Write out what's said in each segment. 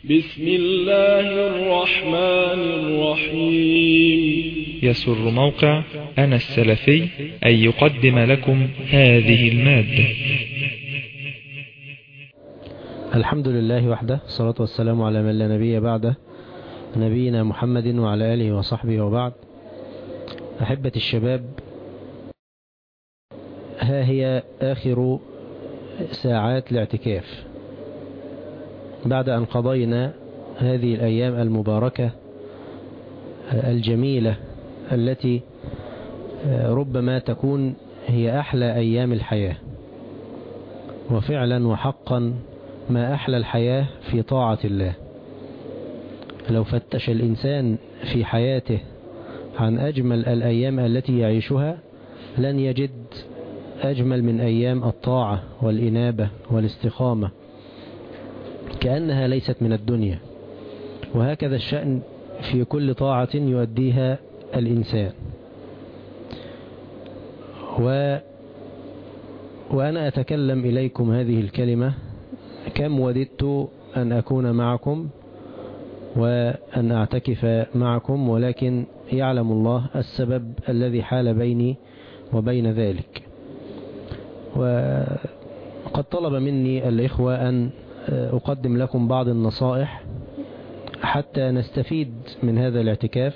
بسم الله الرحمن الرحيم يسر موقع أنا السلفي أن يقدم لكم هذه المادة الحمد لله وحده الصلاة والسلام على من لا نبي بعده نبينا محمد وعلى آله وصحبه وبعد أحبة الشباب ها هي آخر ساعات الاعتكاف بعد أن قضينا هذه الأيام المباركة الجميلة التي ربما تكون هي أحلى أيام الحياة وفعلا وحقا ما أحلى الحياة في طاعة الله لو فتش الإنسان في حياته عن أجمل الأيام التي يعيشها لن يجد أجمل من أيام الطاعة والإنابة والاستقامة كأنها ليست من الدنيا وهكذا الشأن في كل طاعة يؤديها الإنسان و وأنا أتكلم إليكم هذه الكلمة كم وددت أن أكون معكم وأن أعتكف معكم ولكن يعلم الله السبب الذي حال بيني وبين ذلك وقد طلب مني الإخوة أن أقدم لكم بعض النصائح حتى نستفيد من هذا الاعتكاف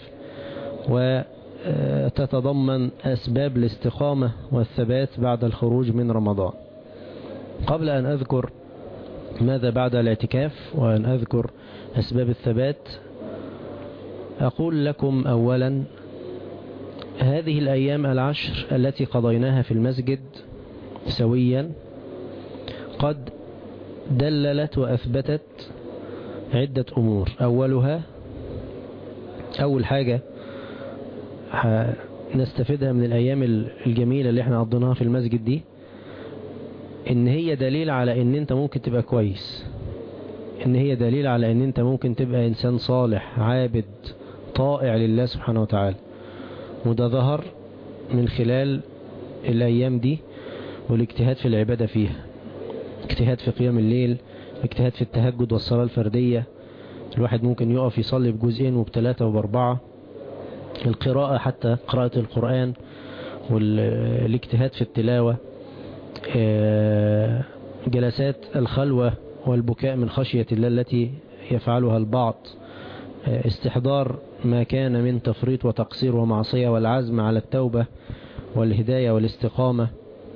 وتتضمن أسباب الاستقامة والثبات بعد الخروج من رمضان قبل أن أذكر ماذا بعد الاعتكاف وأن أذكر أسباب الثبات أقول لكم أولا هذه الأيام العشر التي قضيناها في المسجد سويا قد دللت وأثبتت عدة أمور أولها أول حاجة نستفيدها من الأيام الجميلة اللي احنا قضيناها في المسجد دي ان هي دليل على ان انت ممكن تبقى كويس ان هي دليل على ان انت ممكن تبقى انسان صالح عابد طائع لله سبحانه وتعالى وده ظهر من خلال الايام دي والاجتهاد في العبادة فيها اجتهاد في قيام الليل اجتهاد في التهجد والصلاة الفردية الواحد ممكن يقف يصلي بجزئين وبثلاثة وباربعة القراءة حتى قراءة القرآن والاجتهاد في التلاوة جلسات الخلوة والبكاء من خشية الله التي يفعلها البعض استحضار ما كان من تفريط وتقصير ومعصية والعزم على التوبة والهداية والاستقامة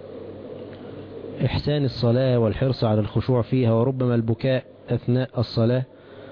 إحسان الصلاة والحرص على الخشوع فيها وربما البكاء أثناء الصلاة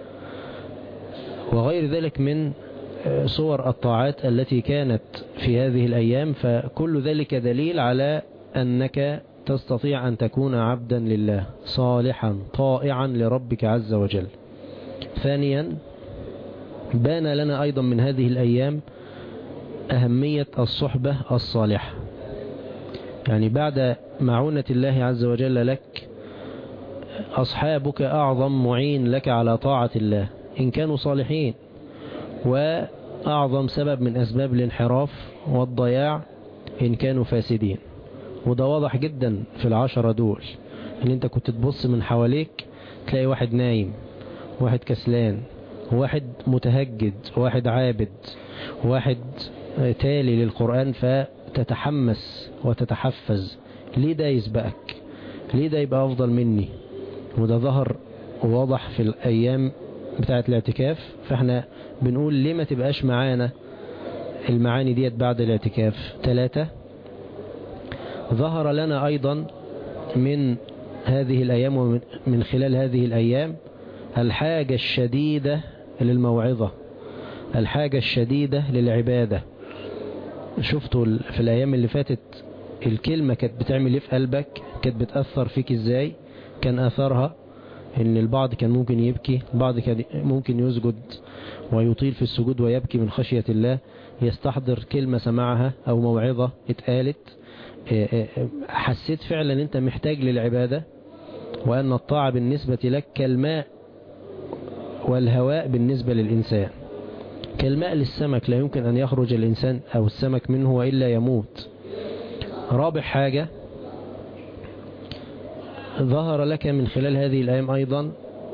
وغير ذلك من صور الطاعات التي كانت في هذه الأيام فكل ذلك دليل على أنك تستطيع أن تكون عبدا لله صالحا طائعا لربك عز وجل ثانيا بان لنا أيضا من هذه الأيام أهمية الصحبة الصالحة يعني بعد معونة الله عز وجل لك أصحابك أعظم معين لك على طاعة الله إن كانوا صالحين وأعظم سبب من أسباب الانحراف والضياع إن كانوا فاسدين وده واضح جدا في العشرة دول ان انت كنت تبص من حواليك تلاقي واحد نايم واحد كسلان واحد متهجد واحد عابد واحد تالي للقرآن فتتحمس وتتحفز ليه ده يسبقك ليه ده يبقى أفضل مني وده ظهر واضح في الأيام بتاعة الاعتكاف فاحنا بنقول ليه ما تبقاش معانا المعاني ديت بعد الاعتكاف ثلاثة ظهر لنا أيضا من هذه الأيام ومن خلال هذه الأيام الحاجة الشديدة للموعظة الحاجة الشديدة للعبادة شفتوا في الأيام اللي فاتت الكلمة كانت بتعمل ايه في قلبك كانت بتأثر فيك ازاي كان أثرها ان البعض كان ممكن يبكي البعض كان ممكن يسجد ويطيل في السجود ويبكي من خشية الله يستحضر كلمة سمعها أو موعظة اتقالت حسيت فعلا انت محتاج للعبادة وأن الطاعة بالنسبة لك كالماء والهواء بالنسبة للإنسان كالماء للسمك لا يمكن أن يخرج الإنسان أو السمك منه وإلا يموت رابع حاجة ظهر لك من خلال هذه الأيام أيضا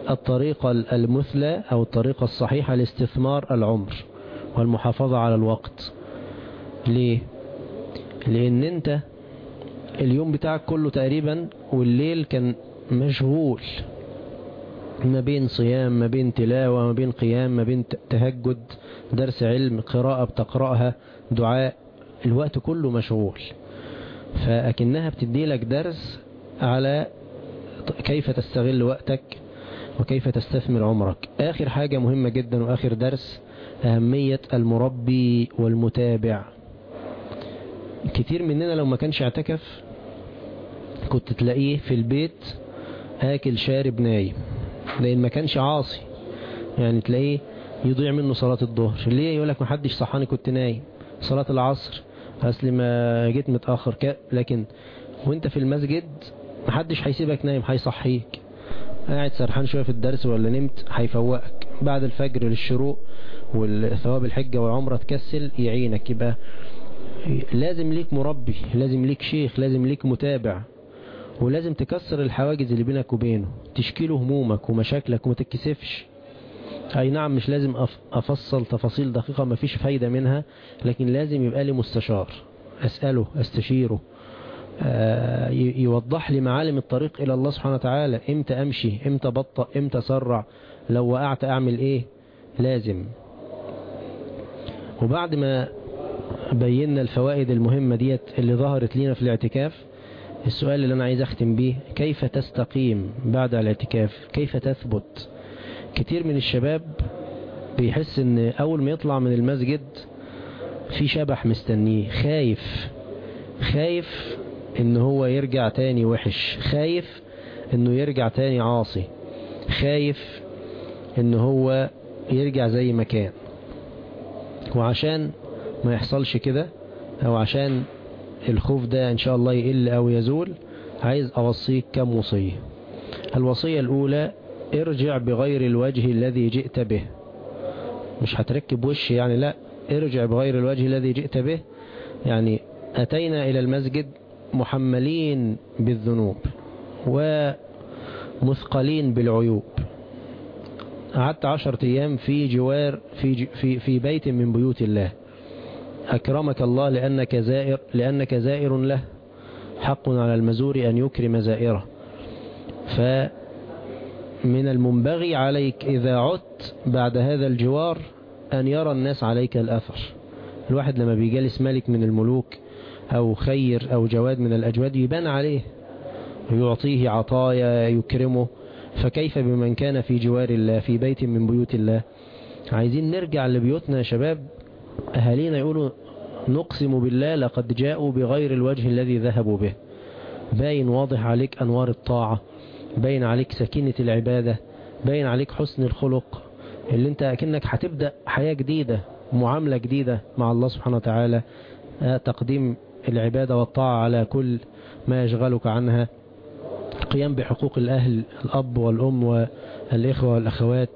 الطريقة المثلى أو الطريقة الصحيحة لاستثمار العمر والمحافظة على الوقت ليه لأن أنت اليوم بتاعك كله تقريبا والليل كان مشغول ما بين صيام ما بين تلاوة ما بين قيام ما بين تهجد درس علم قراءة بتقرأها دعاء الوقت كله مشغول فأكنها بتدي لك درس على كيف تستغل وقتك وكيف تستثمر عمرك آخر حاجة مهمة جدا وآخر درس أهمية المربي والمتابع كتير مننا لو ما كانش اعتكف كنت تلاقيه في البيت آكل شارب نايم لأن ما كانش عاصي يعني تلاقيه يضيع منه صلاة الظهر ليه يقول لك ما حدش صحاني كنت نايم صلاة العصر أصل ما جيت متأخر ك... لكن وانت في المسجد ما حدش هيسيبك نايم هيصحيك قاعد سرحان شوية في الدرس ولا نمت هيفوقك بعد الفجر للشروق والثواب الحجة والعمرة تكسل يعينك يبقى لازم ليك مربي لازم ليك شيخ لازم ليك متابع ولازم تكسر الحواجز اللي بينك وبينه تشكيله همومك ومشاكلك وما تتكسفش اي نعم مش لازم افصل تفاصيل دقيقة ما فيش فايدة منها لكن لازم يبقى لي مستشار اسأله استشيره يوضح لي معالم الطريق الى الله سبحانه وتعالى امتى امشي امتى بطأ امتى اسرع لو وقعت اعمل ايه لازم وبعد ما بينا الفوائد المهمة ديت اللي ظهرت لينا في الاعتكاف السؤال اللي انا عايز اختم بيه كيف تستقيم بعد الاعتكاف كيف تثبت كتير من الشباب بيحس ان اول ما يطلع من المسجد في شبح مستنيه خايف خايف ان هو يرجع تاني وحش خايف انه يرجع تاني عاصي خايف ان هو يرجع زي ما كان وعشان ما يحصلش كده او عشان الخوف ده ان شاء الله يقل او يزول عايز اوصيك كم وصية الوصية الاولى ارجع بغير الوجه الذي جئت به مش هتركب وش يعني لا ارجع بغير الوجه الذي جئت به يعني اتينا الى المسجد محملين بالذنوب ومثقلين بالعيوب قعدت عشرة ايام في جوار في, في, في بيت من بيوت الله أكرمك الله لأنك زائر, لأنك زائر له حق على المزور أن يكرم زائره فمن المنبغي عليك إذا عدت بعد هذا الجوار أن يرى الناس عليك الأثر الواحد لما بيجالس ملك من الملوك أو خير أو جواد من الأجواد يبان عليه يعطيه عطايا يكرمه فكيف بمن كان في جوار الله في بيت من بيوت الله عايزين نرجع لبيوتنا يا شباب أهالينا يقولوا نقسم بالله لقد جاءوا بغير الوجه الذي ذهبوا به باين واضح عليك أنوار الطاعة باين عليك سكينة العبادة باين عليك حسن الخلق اللي انت أكنك هتبدأ حياة جديدة معاملة جديدة مع الله سبحانه وتعالى تقديم العبادة والطاعة على كل ما يشغلك عنها قيام بحقوق الأهل الأب والأم والإخوة والأخوات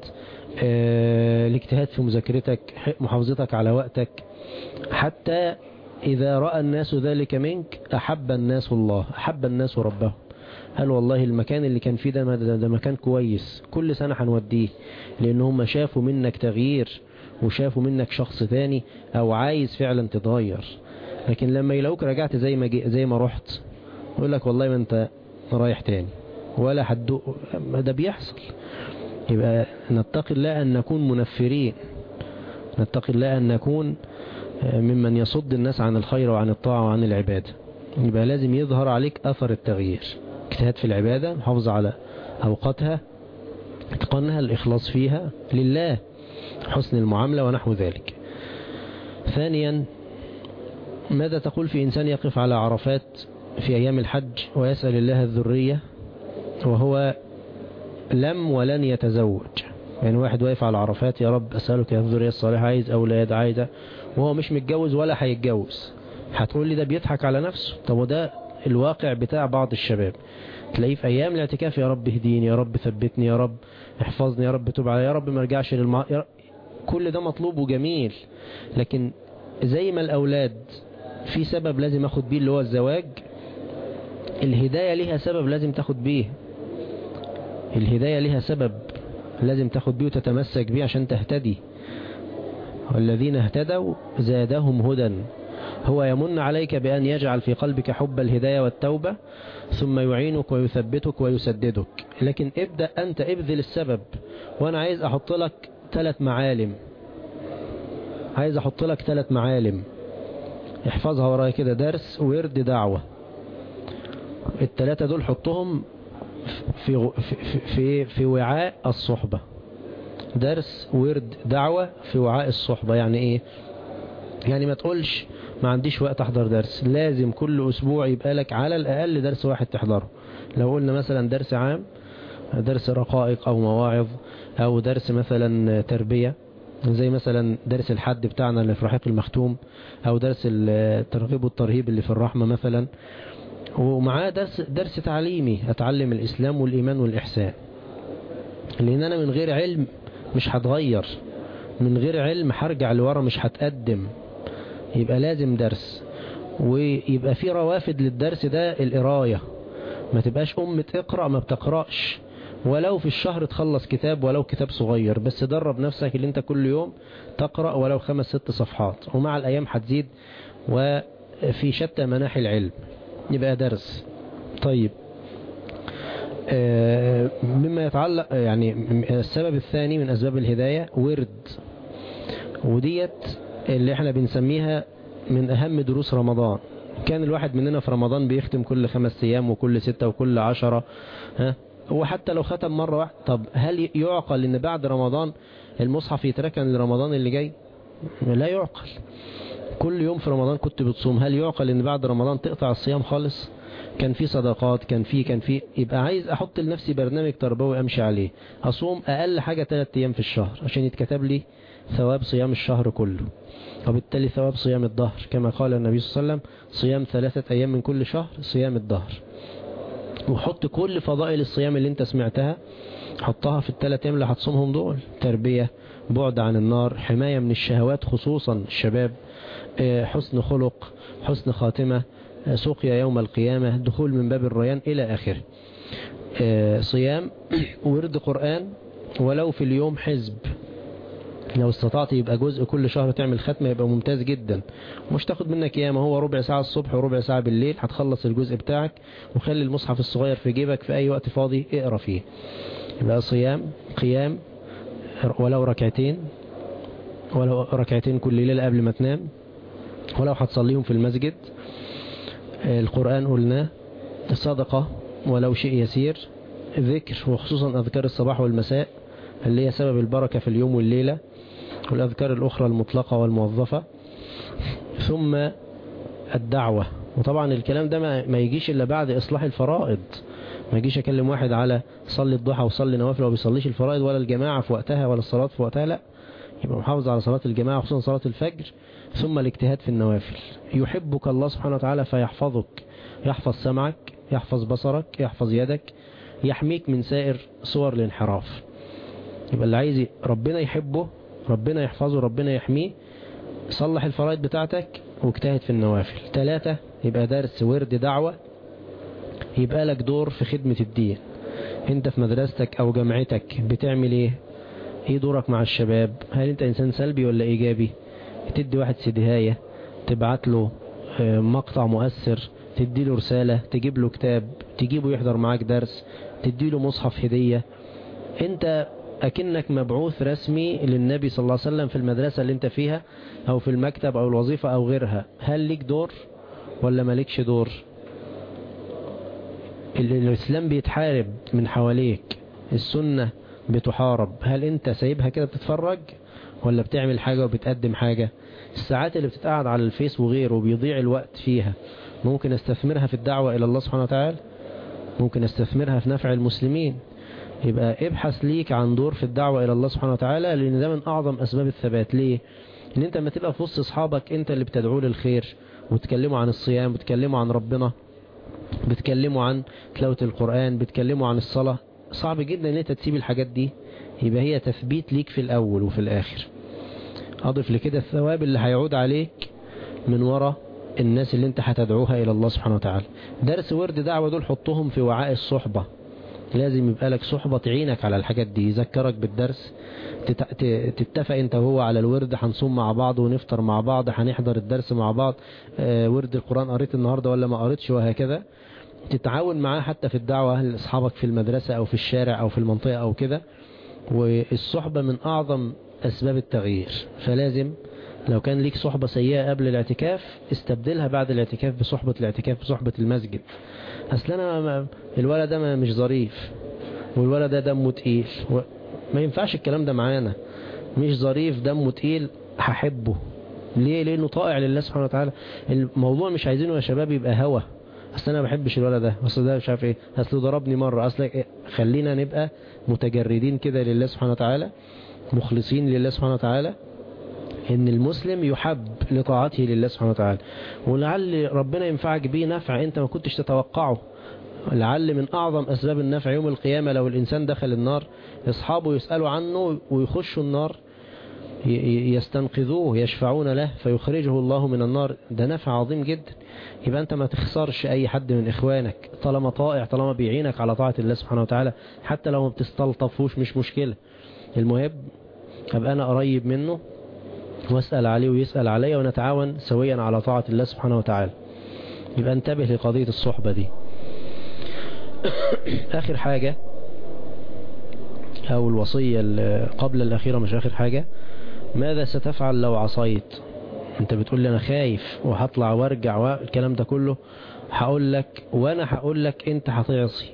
الاجتهاد في مذاكرتك محافظتك على وقتك حتى إذا رأى الناس ذلك منك أحب الناس الله أحب الناس ربهم قال والله المكان اللي كان فيه ده, ده, ده مكان كويس كل سنة هنوديه لأن هم شافوا منك تغيير وشافوا منك شخص ثاني أو عايز فعلا تتغير لكن لما يلاقوك رجعت زي ما زي ما رحت يقول لك والله ما انت رايح تاني ولا هتدوق ده بيحصل يبقى نتقي الله أن نكون منفرين نتقي الله أن نكون ممن يصد الناس عن الخير وعن الطاعة وعن العبادة يبقى لازم يظهر عليك أثر التغيير اجتهاد في العبادة محافظة على أوقاتها اتقانها الإخلاص فيها لله حسن المعاملة ونحو ذلك ثانيا ماذا تقول في إنسان يقف على عرفات في أيام الحج ويسأل الله الذرية وهو لم ولن يتزوج يعني واحد واقف على عرفات يا رب أسألك يا الذرية الصالحة عايز أولاد عايزة وهو مش متجوز ولا هيتجوز هتقول لي ده بيضحك على نفسه طب وده الواقع بتاع بعض الشباب تلاقيه في أيام الاعتكاف يا رب اهديني يا رب ثبتني يا رب احفظني يا رب توب علي يا رب ما ارجعش للمع... رب... كل ده مطلوب وجميل لكن زي ما الأولاد في سبب لازم اخد بيه اللي هو الزواج الهداية ليها سبب لازم تاخد بيه الهداية ليها سبب لازم تاخد بيه وتتمسك بيه عشان تهتدي والذين اهتدوا زادهم هدى هو يمن عليك بأن يجعل في قلبك حب الهداية والتوبة ثم يعينك ويثبتك ويسددك لكن ابدأ أنت ابذل السبب وأنا عايز أحط لك ثلاث معالم عايز أحط لك ثلاث معالم احفظها ورايا كده درس ورد دعوة الثلاثة دول حطهم في, في, في, في وعاء الصحبة درس ورد دعوة في وعاء الصحبة يعني ايه يعني ما تقولش ما عنديش وقت احضر درس لازم كل اسبوع يبقى لك على الاقل درس واحد تحضره لو قلنا مثلا درس عام درس رقائق او مواعظ او درس مثلا تربية زي مثلا درس الحد بتاعنا اللي في رحيق المختوم او درس الترغيب والترهيب اللي في الرحمة مثلا ومعاه درس, درس تعليمي اتعلم الاسلام والايمان والاحسان لان انا من غير علم مش هتغير من غير علم هرجع لورا مش هتقدم يبقى لازم درس ويبقى في روافد للدرس ده القراية ما تبقاش أم تقرأ ما بتقرأش ولو في الشهر تخلص كتاب ولو كتاب صغير بس درب نفسك اللي انت كل يوم تقرأ ولو خمس ست صفحات ومع الأيام هتزيد وفي شتى مناحي العلم يبقى درس طيب مما يتعلق يعني السبب الثاني من أسباب الهداية ورد وديت اللي احنا بنسميها من أهم دروس رمضان كان الواحد مننا في رمضان بيختم كل خمس أيام وكل ستة وكل عشرة ها وحتى لو ختم مرة واحدة طب هل يعقل ان بعد رمضان المصحف يتركن لرمضان اللي جاي لا يعقل كل يوم في رمضان كنت بتصوم هل يعقل ان بعد رمضان تقطع الصيام خالص كان في صدقات كان في كان في يبقى عايز احط لنفسي برنامج تربوي امشي عليه اصوم اقل حاجة 3 ايام في الشهر عشان يتكتب لي ثواب صيام الشهر كله وبالتالي ثواب صيام الظهر كما قال النبي صلى الله عليه وسلم صيام ثلاثة ايام من كل شهر صيام الظهر وحط كل فضائل الصيام اللي انت سمعتها حطها في الثلاث ايام اللي هتصومهم دول تربية بعد عن النار حماية من الشهوات خصوصا الشباب حسن خلق حسن خاتمة سقيا يوم القيامة دخول من باب الريان إلى آخره صيام ورد قرآن ولو في اليوم حزب لو استطعت يبقى جزء كل شهر تعمل ختمة يبقى ممتاز جدا مش تاخد منك ياما هو ربع ساعة الصبح وربع ساعة بالليل هتخلص الجزء بتاعك وخلي المصحف الصغير في جيبك في أي وقت فاضي اقرا فيه يبقى صيام قيام ولو ركعتين ولو ركعتين كل ليلة قبل ما تنام ولو هتصليهم في المسجد القرآن قلناه الصدقة ولو شيء يسير ذكر وخصوصا أذكار الصباح والمساء اللي هي سبب البركة في اليوم والليلة والأذكار الأخرى المطلقة والموظفة ثم الدعوة وطبعا الكلام ده ما يجيش إلا بعد إصلاح الفرائض ما يجيش أكلم واحد على صلي الضحى وصلي نوافل وما بيصليش الفرائض ولا الجماعة في وقتها ولا الصلاة في وقتها لا يبقى محافظ على صلاة الجماعة خصوصا صلاة الفجر ثم الاجتهاد في النوافل يحبك الله سبحانه وتعالى فيحفظك يحفظ سمعك يحفظ بصرك يحفظ يدك يحميك من سائر صور الانحراف يبقى اللي عايز ربنا يحبه ربنا يحفظه ربنا يحميه صلح الفرائض بتاعتك واجتهد في النوافل ثلاثة يبقى درس ورد دعوة يبقى لك دور في خدمة الدين انت في مدرستك او جامعتك بتعمل ايه ايه دورك مع الشباب هل انت انسان سلبي ولا ايجابي تدي واحد سدهاية تبعت له مقطع مؤثر تدي له رسالة تجيب له كتاب تجيبه يحضر معاك درس تدي له مصحف هدية انت أكنك مبعوث رسمي للنبي صلى الله عليه وسلم في المدرسة اللي انت فيها أو في المكتب أو الوظيفة أو غيرها هل ليك دور ولا مالكش دور الإسلام بيتحارب من حواليك السنة بتحارب هل انت سايبها كده بتتفرج ولا بتعمل حاجة وبتقدم حاجة الساعات اللي بتتقعد على الفيس وغيره وبيضيع الوقت فيها ممكن استثمرها في الدعوة إلى الله سبحانه وتعالى ممكن استثمرها في نفع المسلمين يبقى ابحث ليك عن دور في الدعوة إلى الله سبحانه وتعالى لأن ده من أعظم أسباب الثبات ليه ان انت لما تبقى في وسط اصحابك انت اللي بتدعوه للخير وتكلموا عن الصيام بتكلموا عن ربنا بتكلموا عن تلاوة القرآن بتكلموا عن الصلاة صعب جدا ان انت تسيب الحاجات دي يبقى هي تثبيت ليك في الاول وفي الاخر اضف لكده الثواب اللي هيعود عليك من وراء الناس اللي انت هتدعوها الى الله سبحانه وتعالى درس ورد دعوة دول حطهم في وعاء الصحبة لازم يبقى لك صحبة تعينك على الحاجات دي يذكرك بالدرس تتفق انت وهو على الورد هنصوم مع بعض ونفطر مع بعض هنحضر الدرس مع بعض اه ورد القرآن قريت النهاردة ولا ما قريتش وهكذا تتعاون معاه حتى في الدعوة لأصحابك في المدرسة أو في الشارع أو في المنطقة أو كده والصحبة من أعظم أسباب التغيير فلازم لو كان ليك صحبة سيئة قبل الاعتكاف استبدلها بعد الاعتكاف بصحبة الاعتكاف بصحبة المسجد أصل أنا الولد ده مش ظريف والولد ده دمه تقيل ما ينفعش الكلام ده معانا مش ظريف دمه تقيل هحبه ليه لانه طائع لله سبحانه وتعالى الموضوع مش عايزينه يا شباب يبقى هوى اصل انا ما بحبش الولد ده اصل ده مش عارف ايه اصل ضربني مره اصل إيه؟ خلينا نبقى متجردين كده لله سبحانه وتعالى مخلصين لله سبحانه وتعالى ان المسلم يحب لطاعته لله سبحانه وتعالى ولعل ربنا ينفعك بيه نفع انت ما كنتش تتوقعه لعل من أعظم أسباب النفع يوم القيامة لو الإنسان دخل النار أصحابه يسألوا عنه ويخشوا النار يستنقذوه يشفعون له فيخرجه الله من النار ده نفع عظيم جدا يبقى أنت ما تخسرش أي حد من إخوانك طالما طائع طالما بيعينك على طاعة الله سبحانه وتعالى حتى لو ما بتستلطفوش مش مشكلة المهم أبقى أنا قريب منه واسأل عليه ويسأل علي ونتعاون سويا على طاعة الله سبحانه وتعالى يبقى انتبه لقضية الصحبة دي آخر حاجة أو الوصية قبل الأخيرة مش آخر حاجة ماذا ستفعل لو عصيت انت بتقول لي انا خايف وهطلع وارجع والكلام ده كله هقول لك وانا هقول لك انت هتعصي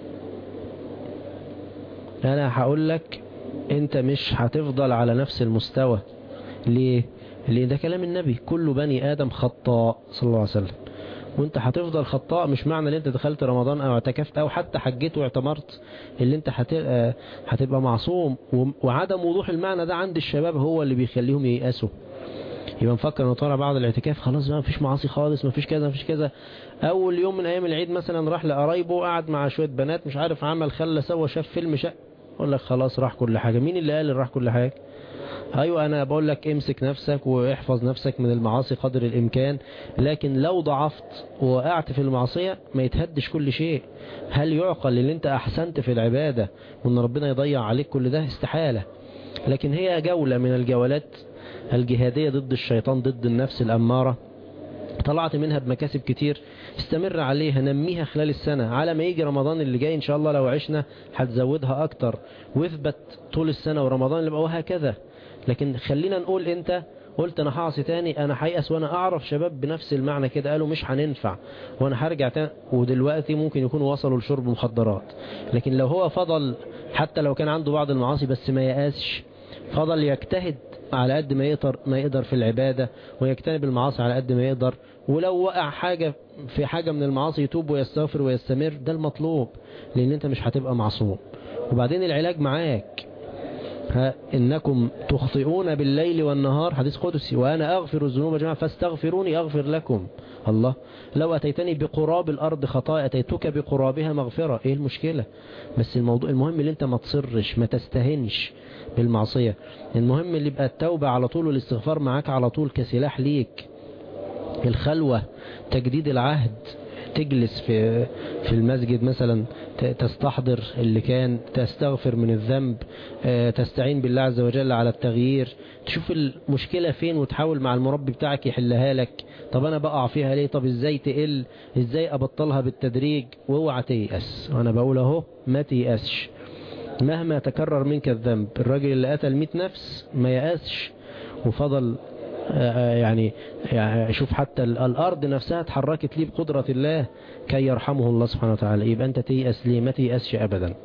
انا هقول لك انت مش هتفضل على نفس المستوى ليه ليه ده كلام النبي كل بني ادم خطاء صلى الله عليه وسلم وانت هتفضل خطاء مش معنى ان انت دخلت رمضان او اعتكفت او حتى حجيت واعتمرت اللي انت هتبقى معصوم وعدم وضوح المعنى ده عند الشباب هو اللي بيخليهم ييأسوا يبقى مفكر انه طالع بعد الاعتكاف خلاص ما فيش معاصي خالص ما فيش كذا ما فيش كذا اول يوم من ايام العيد مثلا راح لقرايبه قعد مع شويه بنات مش عارف عمل خلى سوى شاف فيلم شق يقول لك خلاص راح كل حاجه مين اللي قال راح كل حاجه ايوه انا بقول لك امسك نفسك واحفظ نفسك من المعاصي قدر الامكان لكن لو ضعفت ووقعت في المعصية ما يتهدش كل شيء هل يعقل ان انت احسنت في العبادة وان ربنا يضيع عليك كل ده استحالة لكن هي جولة من الجولات الجهادية ضد الشيطان ضد النفس الامارة طلعت منها بمكاسب كتير استمر عليها نميها خلال السنة على ما يجي رمضان اللي جاي ان شاء الله لو عشنا هتزودها اكتر واثبت طول السنة ورمضان اللي بقى وهكذا لكن خلينا نقول انت قلت انا هعصي تاني انا هيأس وانا اعرف شباب بنفس المعنى كده قالوا مش هننفع وانا هرجع تاني ودلوقتي ممكن يكونوا وصلوا لشرب مخدرات لكن لو هو فضل حتى لو كان عنده بعض المعاصي بس ما يأسش فضل يجتهد على قد ما يقدر ما يقدر في العبادة ويجتنب المعاصي على قد ما يقدر ولو وقع حاجة في حاجة من المعاصي يتوب ويستغفر ويستمر ده المطلوب لان انت مش هتبقى معصوم وبعدين العلاج معاك ها إنكم تخطئون بالليل والنهار حديث قدسي وأنا أغفر الذنوب جميعا فاستغفروني أغفر لكم الله لو أتيتني بقراب الأرض خطايا أتيتك بقرابها مغفرة إيه المشكلة بس الموضوع المهم اللي أنت ما تصرش ما تستهنش بالمعصية المهم اللي يبقى التوبة على طول والاستغفار معاك على طول كسلاح ليك الخلوة تجديد العهد تجلس في في المسجد مثلا تستحضر اللي كان تستغفر من الذنب تستعين بالله عز وجل على التغيير تشوف المشكلة فين وتحاول مع المربي بتاعك يحلها لك طب انا بقع فيها ليه طب ازاي تقل ازاي ابطلها بالتدريج واوعى تيأس وانا بقول اهو ما تيأسش مهما تكرر منك الذنب الراجل اللي قتل 100 نفس ما يأسش وفضل يعني, يعني شوف حتى الأرض نفسها اتحركت ليه بقدرة الله كي يرحمه الله سبحانه وتعالى يبقى أنت تيأس ليه ما تيأسش أبدا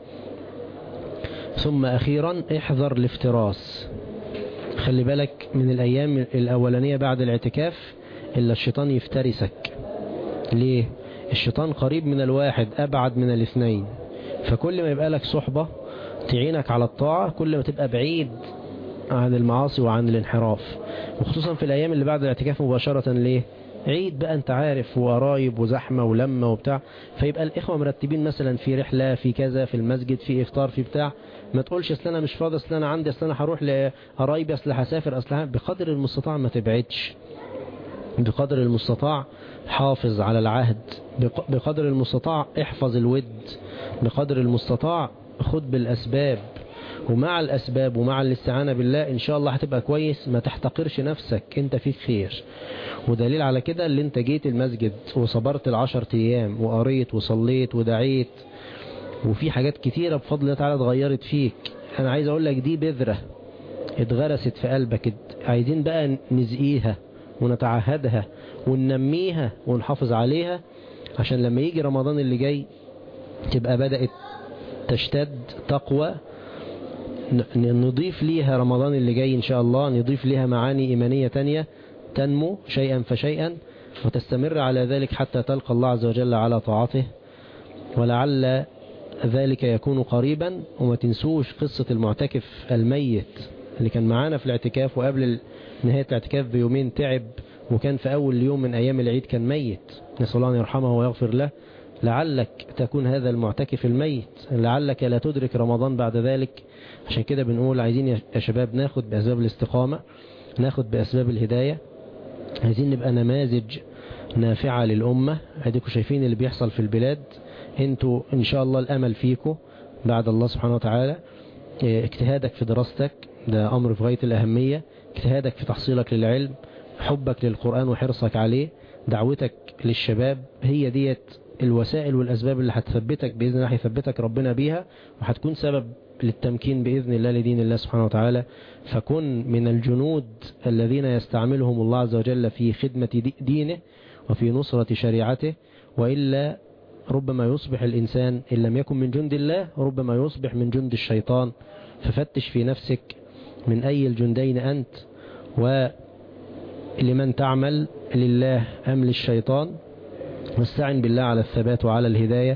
ثم أخيرا احذر الافتراس خلي بالك من الأيام الأولانية بعد الاعتكاف إلا الشيطان يفترسك ليه الشيطان قريب من الواحد أبعد من الاثنين فكل ما يبقى لك صحبة تعينك على الطاعة كل ما تبقى بعيد عن المعاصي وعن الانحراف وخصوصا في الأيام اللي بعد الاعتكاف مباشرة ليه عيد بقى انت عارف وقرايب وزحمة ولمة وبتاع فيبقى الإخوة مرتبين مثلا في رحلة في كذا في المسجد في إفطار في بتاع ما تقولش اصل انا مش فاضي اصل انا عندي اصل انا هروح لقرايبي اصل هسافر اصل بقدر المستطاع ما تبعدش بقدر المستطاع حافظ على العهد بقدر المستطاع احفظ الود بقدر المستطاع خد بالأسباب ومع الأسباب ومع الاستعانة بالله إن شاء الله هتبقى كويس ما تحتقرش نفسك انت فيك خير ودليل على كده اللي انت جيت المسجد وصبرت العشر ايام وقريت وصليت ودعيت وفي حاجات كتيرة بفضل الله تعالى اتغيرت فيك انا عايز اقول لك دي بذرة اتغرست في قلبك عايزين بقى نزقيها ونتعهدها وننميها ونحافظ عليها عشان لما يجي رمضان اللي جاي تبقى بدأت تشتد تقوى نضيف ليها رمضان اللي جاي إن شاء الله نضيف ليها معاني إيمانية تانية تنمو شيئا فشيئا وتستمر على ذلك حتى تلقى الله عز وجل على طاعته ولعل ذلك يكون قريبا وما تنسوش قصة المعتكف الميت اللي كان معانا في الاعتكاف وقبل نهاية الاعتكاف بيومين تعب وكان في أول يوم من أيام العيد كان ميت نسأل الله أن يرحمه ويغفر له لعلك تكون هذا المعتكف الميت لعلك لا تدرك رمضان بعد ذلك عشان كده بنقول عايزين يا شباب ناخد بأسباب الاستقامة ناخد بأسباب الهداية عايزين نبقى نماذج نافعة للأمة اديكم شايفين اللي بيحصل في البلاد انتوا ان شاء الله الامل فيكم بعد الله سبحانه وتعالى اجتهادك في دراستك ده امر في غاية الاهمية اجتهادك في تحصيلك للعلم حبك للقرآن وحرصك عليه دعوتك للشباب هي ديت الوسائل والأسباب اللي هتثبتك بإذن الله هيثبتك ربنا بيها وهتكون سبب للتمكين بإذن الله لدين الله سبحانه وتعالى فكن من الجنود الذين يستعملهم الله عز وجل في خدمة دينه وفي نصرة شريعته وإلا ربما يصبح الإنسان إن لم يكن من جند الله ربما يصبح من جند الشيطان ففتش في نفسك من أي الجندين أنت ولمن تعمل لله أم للشيطان واستعن بالله على الثبات وعلى الهداية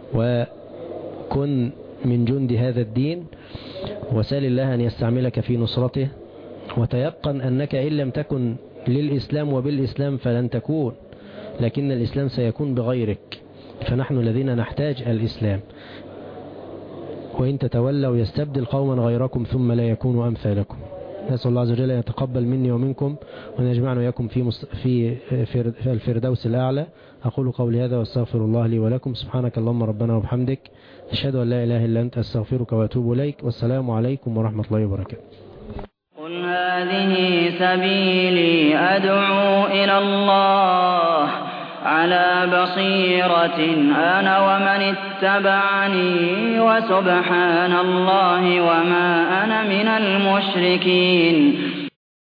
وكن من جند هذا الدين وسال الله أن يستعملك في نصرته وتيقن أنك إن لم تكن للإسلام وبالإسلام فلن تكون لكن الإسلام سيكون بغيرك فنحن الذين نحتاج الإسلام وإن تتولوا يستبدل قوما غيركم ثم لا يكونوا أمثالكم نسأل الله عز وجل أن يتقبل مني ومنكم وأن يجمعنا وإياكم في, مست... في في الفردوس الأعلى أقول قولي هذا واستغفر الله لي ولكم سبحانك اللهم ربنا وبحمدك أشهد أن لا إله إلا أنت أستغفرك وأتوب إليك والسلام عليكم ورحمة الله وبركاته قل هذه سبيلي أدعو إلى الله على بصيرة أنا ومن اتبعني وسبحان الله وما أنا من المشركين